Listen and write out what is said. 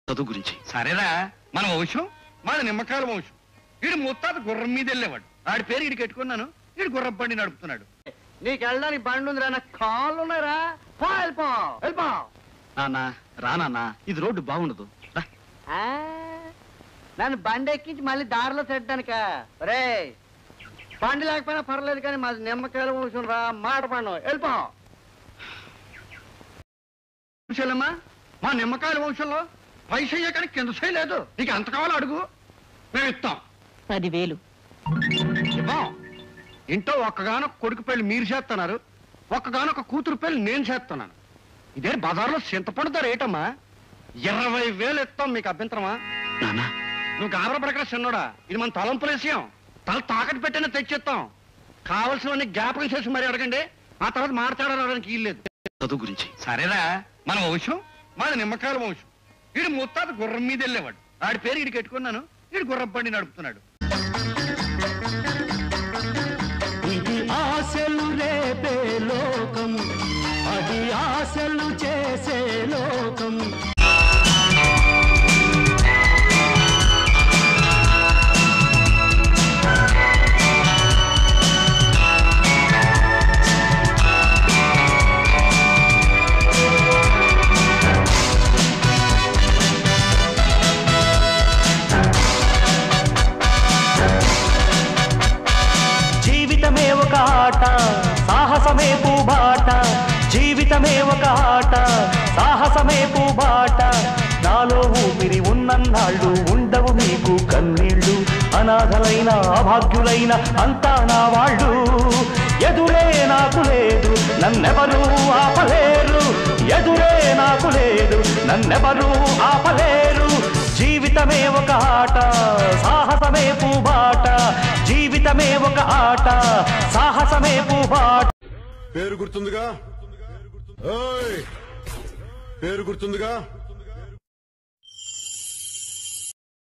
చదువు గురించి సరేరా మన వంశం మన నిమ్మకాయల వంశం వీడు ముత్తాత గుర్రం మీద వెళ్ళేవాడు ఆడి పేరు వీడికి పెట్టుకున్నాను వీడు గుర్రం బండి నడుపుతున్నాడు నీకు వెళ్ళడానికి బండి ఉందిరా నాకు కాళ్ళు ఉన్నాయిరా పో వెళ్ళిపో వెళ్ళిపో నాన్న రా నాన్న ఇది రోడ్డు బాగుండదు రా ఆ? నన్ను బండి ఎక్కించి మళ్ళీ దారిలో పెట్టడానిక రే బండి లేకపోయినా పర్లేదు కానీ మాది నిమ్మకాయల వంశం రా మాట పండు వెళ్ళిపో చూసాలమ్మా మా నిమ్మకాయల వంశంలో పైసయ్య కానీ కింద సై లేదు నీకు ఎంత కావాలో అడుగు మేము ఇస్తాం పదివేలు ఇవ్వం ఇంట్లో ఒక్కగానొక కొడుకు పెళ్లి మీరు చేస్తున్నారు ఒక్కగానొక కూతురు పెళ్లి నేను చేస్తున్నాను ఇదే బజార్లో చింతపండు ధర ఏటమ్మా ఇరవై వేలు ఇస్తాం మీకు అభ్యంతరమా నాన్న నువ్వు గాబర పడకరా చిన్నోడా ఇది మన తలంపుల విషయం తల తాకట్టు పెట్టినా తెచ్చిస్తాం కావలసినవన్నీ జ్ఞాపకం చేసి మరీ అడగండి ఆ తర్వాత మాట్లాడడానికి వీల్లేదు చదువు గురించి సరేరా మన వంశం మాది నిమ్మకాయల వంశం వీడు ముత్తాత గుర్రం మీద వెళ్ళేవాడు ఆడి పేరు వీడికి పెట్టుకున్నాను వీడు గుర్రం బండి నడుపుతున్నాడు ఇది ఆశలు రేపే లోకం అది ఆశలు చేసే లోకం జీవితమే ఒక ఆట సాహసమే పూబాట జీవితమే ఒక ఆట సాహసమే పూబాట నాలో ఊపిరి ఉన్నన్నాళ్ళు ఉండవు నీకు కన్నీళ్ళు అనాథలైన అభాగ్యులైన అంతా నా వాళ్ళు ఎదురే నాకు లేదు నన్నెవరూ ఆపలేరు ఎదురే నాకు లేదు నన్నెవరూ ఆపలేరు జీవితమే ఒక ఆట సాహసమే పూబాట జీవితమే ఒక ఆట సాహసమే పూబాట పేరు గుర్తుందిగా ఓయ్ పేరు గుర్తుందిగా